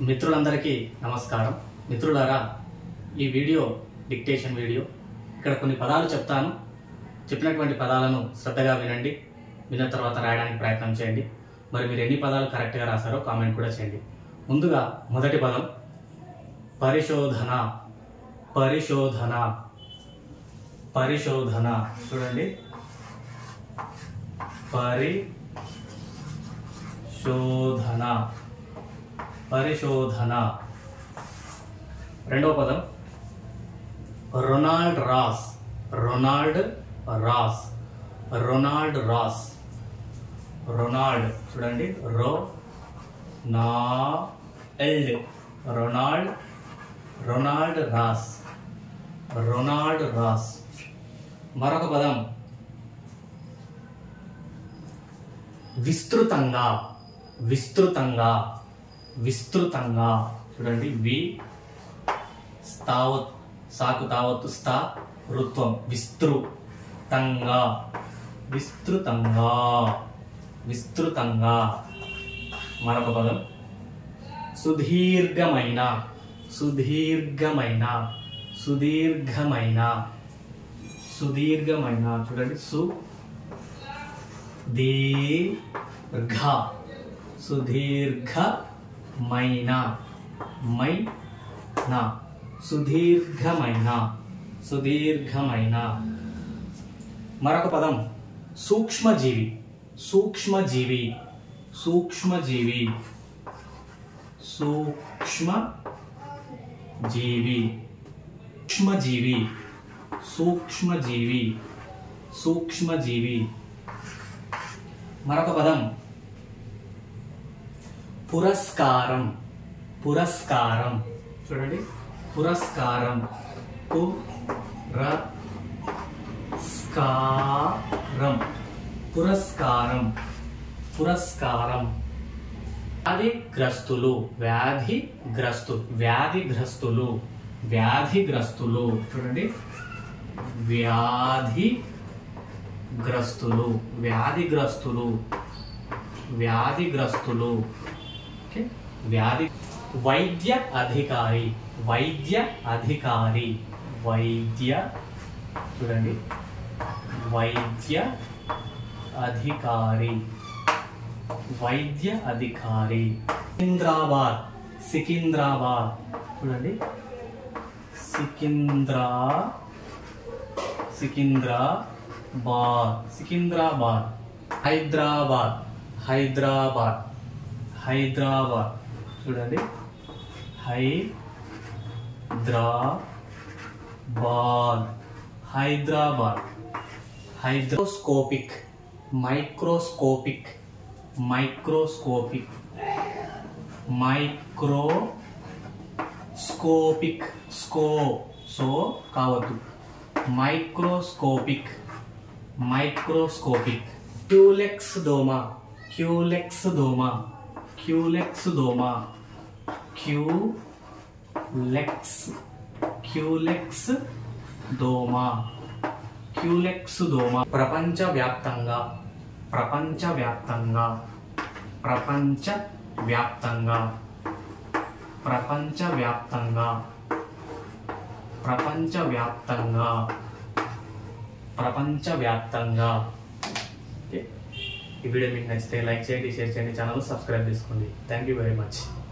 మిత్రులందరికీ నమస్కారం మిత్రులారా ఈ వీడియో డిక్టేషన్ వీడియో ఇక్కడ కొన్ని పదాలు చెప్తాను చెప్పినటువంటి పదాలను శ్రద్ధగా వినండి విన్న తర్వాత రాయడానికి ప్రయత్నం చేయండి మరి మీరు ఎన్ని పదాలు కరెక్ట్గా రాశారో కామెంట్ కూడా చేయండి ముందుగా మొదటి పదం పరిశోధన పరిశోధన పరిశోధన చూడండి పరిశోధన పరిశోధన రెండవ పదం Ronald Ross Ronald Ross Ronald Ross Ronald చూడండి Ronald Ronald Ronald Ross Ronald Ross మరొక పదం విస్తృతంగా విస్తృతంగా విస్తృతంగా చూడండి వి స్థావత్ సాకు తావత్తు స్థా ఋత్వం విస్తృతంగా విస్తృతంగా విస్తృతంగా మరొక పదం సుదీర్ఘమైన సుదీర్ఘమైన సుదీర్ఘమైన సుదీర్ఘమైన చూడండి సు దీర్ఘ సుదీర్ఘమైన మై నా సుదీర్ఘమైన సుదీర్ఘమైన మరొక పదం సూక్ష్మజీవి సూక్ష్మజీవి సూక్ష్మజీవి సూక్ష్మ జీవి సూక్ష్మజీవి సూక్ష్మజీవి సూక్ష్మజీవి మరొక పదం పురస్కారం పురస్కారం చూడండి పురస్కారం పురస్కారం పురస్కారం పురస్కారం వ్యాధిగ్రస్తులు వ్యాధిగ్రస్తు వ్యాధిగ్రస్తులు వ్యాధిగ్రస్తులు చూడండి వ్యాధి గ్రస్తులు వ్యాధిగ్రస్తులు వ్యాధిగ్రస్తులు ఓకే వ్యాధి వైద్య అధికారి వైద్య అధికారి వైద్య చూడండి వైద్య అధికారి వైద్య అధికారి సికింద్రాబాద్ సికింద్రాబాద్ చూడండి సికింద్రా సికింద్రాబాద్ సికింద్రాబాద్ హైదరాబాద్ హైదరాబాద్ హైదరాబాద్ చూడండి Hyderabad Hyderabad hydroscopic microscopic microscopic microscopic స్కో సో కావద్దు మైక్రోస్కోపిక్ మైక్రోస్కోపిక్ క్యూలెక్స్ దోమా క్యూలెక్స్ దోమా క్యూలెక్స్ దోమా క్యూలెక్స్ క్యూలెక్స్ దోమా క్యూలెక్స్ దోమ ప్రపంచవ్యాప్తంగా ప్రపంచవ్యాప్తంగా ప్రపంచవ్యాప్తంగా ప్రపంచవ్యాప్తంగా ప్రపంచవ్యాప్తంగా ప్రపంచవ్యాప్తంగా ఓకే ఈ వీడియో మీకు నచ్చితే లైక్ చేయండి షేర్ చేయండి ఛానల్ సబ్స్క్రైబ్ చేసుకోండి థ్యాంక్ యూ వెరీ మచ్